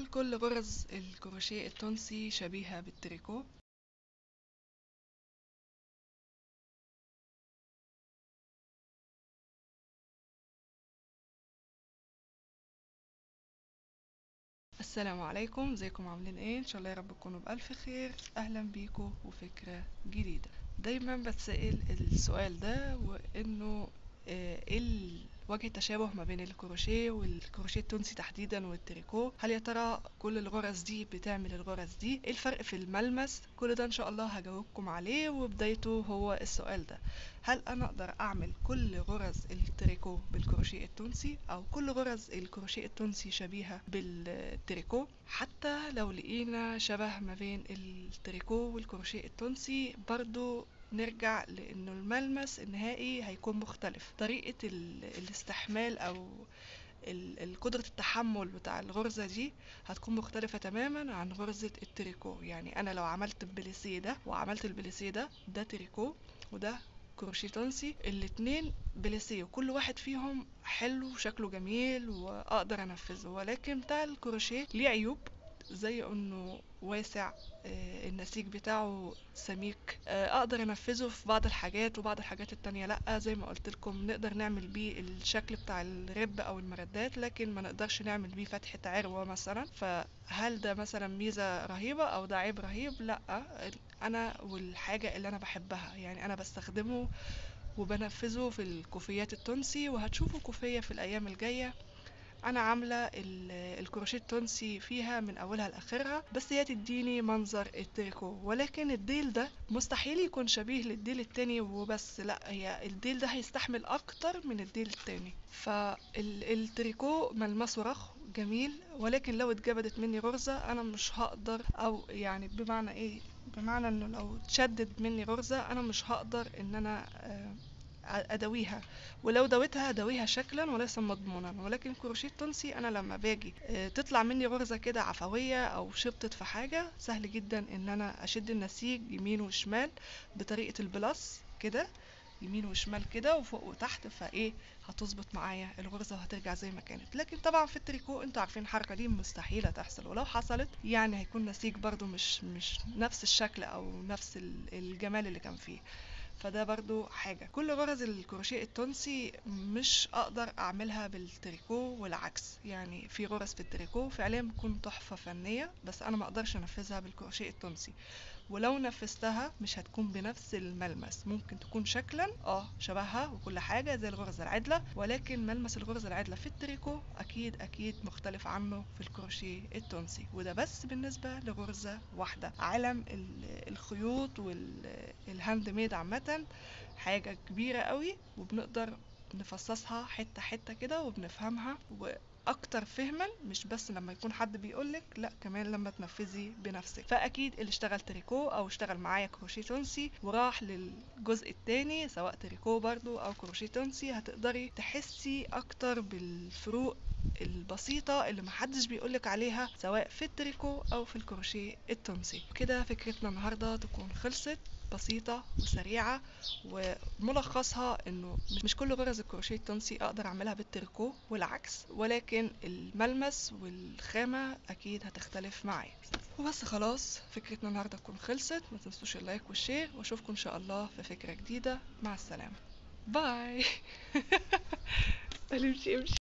كل غرز الكروشيه التونسي شبيهة بالتريكو؟ السلام عليكم ازيكم عاملين ايه ان شاء الله يا رب تكونوا بالف خير اهلا بيكم وفكرة جديدة دايما بتسأل السؤال ده وانه آه، ايه ال- وجه التشابه ما بين الكروشيه والكروشيه التونسي تحديدا والتريكو هل يا ترى كل الغرز دي بتعمل الغرز دي ايه الفرق في الملمس كل ده ان شاء الله هجاوبكم عليه وبدايته هو السؤال ده هل انا اقدر اعمل كل غرز التريكو بالكروشيه التونسي او كل غرز الكروشيه التونسي شبيهة بالتريكو حتى لو لقينا شبه ما بين التريكو والكروشيه التونسي برضو نرجع لانه الملمس النهائي هيكون مختلف طريقة ال- الاستحمال او ال- ال- قدرة التحمل بتاع الغرزة دي هتكون مختلفة تماما عن غرزة التريكو يعني انا لو عملت البليسيه ده وعملت البليسيه ده ده تريكو وده كروشيه تونسي الاتنين بليسيه وكل واحد فيهم حلو وشكله جميل واقدر انفذه ولكن بتاع الكروشيه ليه عيوب زي انه واسع آه، النسيج بتاعه سميك آه، اقدر انفذه في بعض الحاجات وبعض الحاجات التانية لا زي ما قلت لكم نقدر نعمل بيه الشكل بتاع الرب او المردات لكن ما نقدرش نعمل بيه فتحة عروة مثلا فهل ده مثلا ميزة رهيبة او ده عيب رهيب لا انا والحاجة اللي انا بحبها يعني انا بستخدمه وبنفذه في الكوفيات التونسي وهتشوفوا كوفية في الايام الجاية انا عامله ال- الكروشيه التونسي فيها من اولها لاخرها بس هي تديني منظر التريكو ولكن الديل ده مستحيل يكون شبيه للديل التاني وبس لا هي الديل ده هيستحمل اكتر من الديل التاني فالتريكو ملمسه رخو جميل ولكن لو اتجبدت مني غرزة انا مش هقدر او يعني بمعنى ايه بمعنى انه لو اتشدد مني غرزة انا مش هقدر ان انا آه، اداويها ولو دويتها اداويها شكلا وليس مضمونا ولكن الكروشيه التونسي انا لما باجي آه، تطلع مني غرزه كده عفويه او شبطت في حاجه سهل جدا ان انا اشد النسيج يمين وشمال بطريقه البلاس كده يمين وشمال كده وفوق وتحت فايه هتظبط معايا الغرزه وهترجع زي ما كانت لكن طبعا في التريكو انتوا عارفين الحركه دي مستحيله تحصل ولو حصلت يعني هيكون نسيج برضو مش مش نفس الشكل او نفس ال- الجمال اللي كان فيه فده برضو حاجة كل غرز الكروشيه التونسي مش اقدر اعملها بالتريكو والعكس يعني في غرز في التريكو فعليا بتكون تحفة فنية بس انا ما اقدرش انفذها بالكروشيه التونسي ولو نفذتها مش هتكون بنفس الملمس ممكن تكون شكلا اه شبهها وكل حاجة زي الغرز العدلة ولكن ملمس الغرز العدلة في التريكو اكيد اكيد مختلف عنه في الكروشيه التونسي وده بس بالنسبة لغرزة واحدة عالم ال- الخيوط والهاند ميد عامة حاجة كبيرة قوي وبنقدر نفصصها حتة حتة كده وبنفهمها واكتر فهما مش بس لما يكون حد بيقولك لا كمان لما تنفذي بنفسك فاكيد اللي اشتغل تريكو او اشتغل معايا كروشيه تونسي وراح للجزء التاني سواء تريكو برضو او كروشيه تونسي هتقدري تحسي اكتر بالفروق البسيطة اللي محدش بيقولك عليها سواء في التريكو أو في الكروشيه التونسي كده فكرتنا النهاردة تكون خلصت بسيطة وسريعة وملخصها انه مش كل غرز الكروشيه التونسي اقدر اعملها بالتريكو والعكس ولكن الملمس والخامة اكيد هتختلف معايا وبس خلاص فكرتنا النهاردة تكون خلصت ما تنسوش اللايك والشير واشوفكم ان شاء الله في فكرة جديدة مع السلامة باي امشي امشي